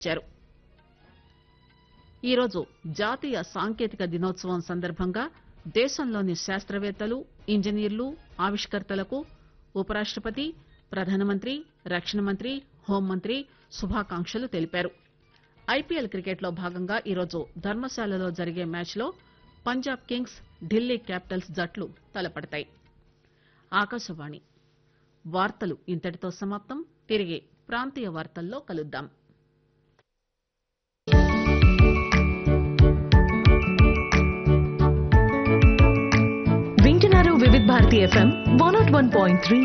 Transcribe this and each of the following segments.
ఇచ్చారు ఈరోజు జాతీయ సాంకేతిక దినోత్సవం సందర్భంగా దేశంలోని శాస్త్రవేత్తలు ఇంజనీర్లు ఆవిష్కర్తలకు ఉపరాష్టపతి ప్రధానమంత్రి రక్షణ మంత్రి హోంమంత్రి శుభాకాంక్షలు తెలిపారు ఐపీఎల్ క్రికెట్లో భాగంగా ఈరోజు ధర్మశాలలో జరిగే మ్యాచ్లో పంజాబ్ కింగ్స్ ఢిల్లీ క్యాపిటల్స్ జట్లు తలపడతాయి ఆకాశవాణి వార్తలు ఇంతటితో సమాప్తం తిరిగి ప్రాంతీయ వార్తల్లో కలుద్దాం వింటున్నారు Vividh Bharati FM one naught one point three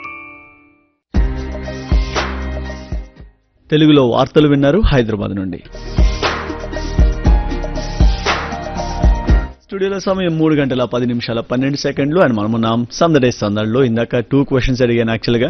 తెలుగులో వార్తలు విన్నారు హైదరాబాద్ నుండి స్టూడియోలో సమయం మూడు గంటల పది నిమిషాల పన్నెండు సెకండ్లు అండ్ మనం ఉన్నాం సందడే సందడిలో ఇందాక టూ క్వశ్చన్స్ అడిగాను యాక్చువల్గా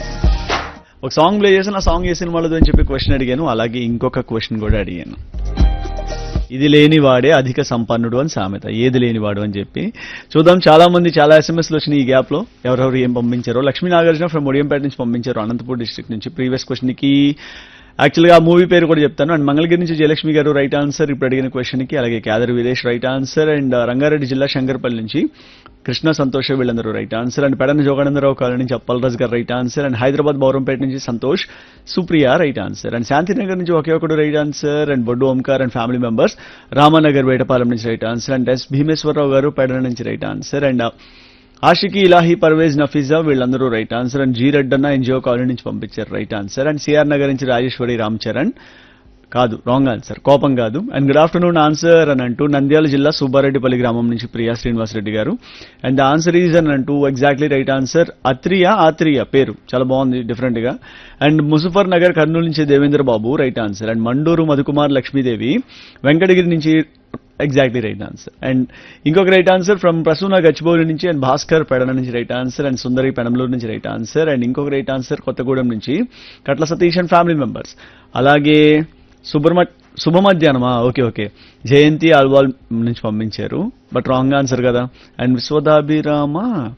ఒక సాంగ్ ప్లే చేసిన ఆ సాంగ్ ఏ సినిమాలదో అని చెప్పి క్వశ్చన్ అడిగాను అలాగే ఇంకొక క్వశ్చన్ కూడా అడిగాను ఇది లేనివాడే అధిక సంపన్నుడు అని సామెత ఏది లేనివాడు అని చెప్పి చూద్దాం చాలా మంది చాలా ఎస్ఎంఎస్లు వచ్చినాయి ఈ గ్యాప్ లో ఎవరెవరు ఏం పంపించారో లక్ష్మీ నాగార్జున ఫ్రమ్ ఒడియంపేట నుంచి పంపించారు అనంతపూర్ డిస్ట్రిక్ట్ నుంచి ప్రీవియస్ క్వశ్చన్ కి యాక్చువల్గా ఆ మూవీ పేరు కూడా చెప్తాను అండ్ మంగళగిరి నుంచి జయలక్ష్మి గారు రైట్ ఆన్సర్ ఇప్పుడు అడిగిన క్వశ్చన్ కి అలాగే Kedar Veeresh right answer and Rangareddy జిల్లా శంకర్పల్లి నుంచి కృష్ణ సంతోష్ వీళ్ళందరూ right answer and Pedana Joganandarao colony నుంచి Appalaraju garu right answer and Hyderabad Bowrampet నుంచి Santosh Supriya right answer and Shantinagar నుంచి ఒకే ఒకడు right answer and Boddu Omkar and family members Ramanagar Vetapalem నుంచి right answer and S Bhimeswararao garu Pedana నుంచి right answer and Ashiqi Ilahi Parvez Nafeeza వీళ్ళందరూ right answer and G Reddanna NGO colony నుంచి పంపించారు right answer and CR Nagar నుంచి రాజేశ్వరి రామ్ చరణ్ కాదు రాంగ్ ఆన్సర్ కోపం కాదు అండ్ గుడ్ ఆఫ్టర్నూన్ ఆన్సర్ అని అంటూ నంద్యాల జిల్లా సుబ్బారెడ్డిపల్లి గ్రామం నుంచి ప్రియా శ్రీనివాసరెడ్డి గారు అండ్ ద ఆన్సర్ ఈజ్ అని అంటూ exactly right answer Atriya Atriya పేరు చాలా బాగుంది డిఫరెంట్ గా అండ్ ముజఫర్ నగర్ కర్నూలు నుంచి Devendra Babu right answer and Manduru Madhukumar Lakshmidevi Venkatagiri నుంచి ఎగ్జాక్ట్లీ రైట్ ఆన్సర్ అండ్ ఇంకొక right answer from Prasuna Gachibowli నుంచి అండ్ భాస్కర్ పెడన నుంచి right answer and Sundari Penamaluru నుంచి రైట్ ఆన్సర్ అండ్ ఇంకొక రైట్ ఆన్సర్ కొత్తగూడెం నుంచి Katla Satish and family members అలాగే సుబ్రహ్మ శుభ మధ్యాహ్నమా ఓకే ఓకే జయంతి ఆల్వాల్ నుంచి పంపించారు బట్ రాంగ్ ఆన్సర్ కదా and Vishwadabhirama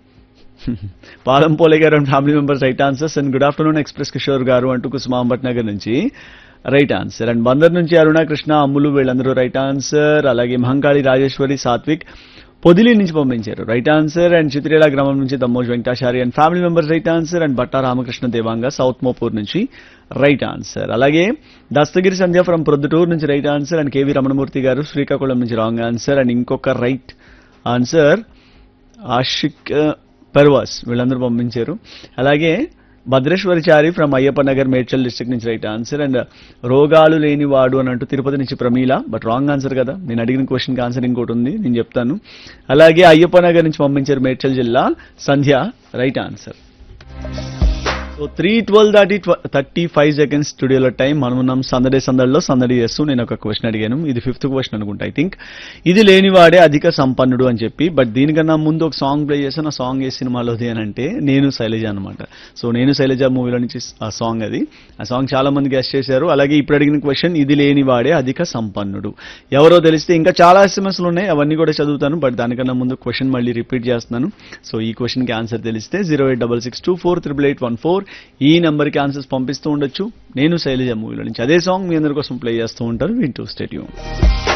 Palampole garu and family members right answers and good afternoon express Kishore garu అంటూ కుసుమాంబట్ నగర్ నుంచి రైట్ ఆన్సర్ అండ్ బందర్ నుంచి అరుణ కృష్ణ అమ్ములు వీళ్ళందరూ రైట్ ఆన్సర్ అలాగే మహంకాళి రాజేశ్వరి సాత్విక్ పొదిలి నుంచి పంపించారు రైట్ ఆన్సర్ అండ్ చిత్రేల గ్రామం నుంచి Dammoj Venkatachari and family members right answer and Batta Ramakrishna Devanga south Mopur నుంచి రైట్ ఆన్సర్ అలాగే దస్తగిరి సంధ్య ఫ్రమ్ ప్రొద్దుటూరు నుంచి right answer and KV Ramanamurthy garu Srikakulam నుంచి రాంగ్ ఆన్సర్ అండ్ ఇంకొక రైట్ ఆన్సర్ ఆషిక్ పర్వాస్ వీళ్ళందరూ పంపించారు అలాగే భద్రేశ్వరిచారి ఫ్రమ్ అయ్యప్ప నగర్ మేడ్చల్ డిస్ట్రిక్ట్ నుంచి రైట్ ఆన్సర్ అండ్ రోగాలు లేనివాడు అని అంటూ తిరుపతి నుంచి ప్రమీల బట్ రాంగ్ ఆన్సర్ కదా నేను అడిగిన క్వశ్చన్కి ఆన్సర్ ఇంకోటి ఉంది నేను చెప్తాను అలాగే అయ్యప్ప నగర్ నుంచి పంపించారు మేడ్చల్ జిల్లా Sandhya right answer so three twelve దాటి థర్టీ ఫైవ్ సెకండ్స్ స్టూడియోలో టైం మనం ఉన్నాం సందడి సందడిలో సందడి చేస్తూ నేను ఒక క్వశ్చన్ అడిగాను ఇది ఫిఫ్త్ క్వశ్చన్ అనుకుంటా ఐ థింక్ ఇది లేనివాడే అధిక సంపన్నుడు అని చెప్పి బట్ దీనికన్నా ముందు ఒక సాంగ్ ప్లే చేసిన ఆ సాంగ్ ఏ సినిమాలోది అని అంటే నేను శైలజ అనమాట సో నేను శైలజ మూవీలో నుంచి ఆ సాంగ్ అది ఆ సాంగ్ చాలా మంది గెస్ట్ చేశారు అలాగే ఇప్పుడు అడిగిన క్వశ్చన్ ఇది లేనివాడే అధిక సంపన్నుడు ఎవరో తెలిస్తే ఇంకా చాలా ఎస్ఎంఎస్లు ఉన్నాయి అవన్నీ కూడా చదువుతాను బట్ దానికన్నా ముందు క్వశ్చన్ మళ్ళీ రిపీట్ చేస్తున్నాను సో ఈ క్వశ్చన్కి ఆన్సర్ తెలిస్తే zero eight double six two four triple eight one four ఈ నెంబర్కి ఆన్సర్స్ పంపిస్తూ ఉండొచ్చు నేను శైలజ మూవీలో నుంచి అదే సాంగ్ మీ అందరి కోసం ప్లే చేస్తూ ఉంటాను వింటూ స్టేడియం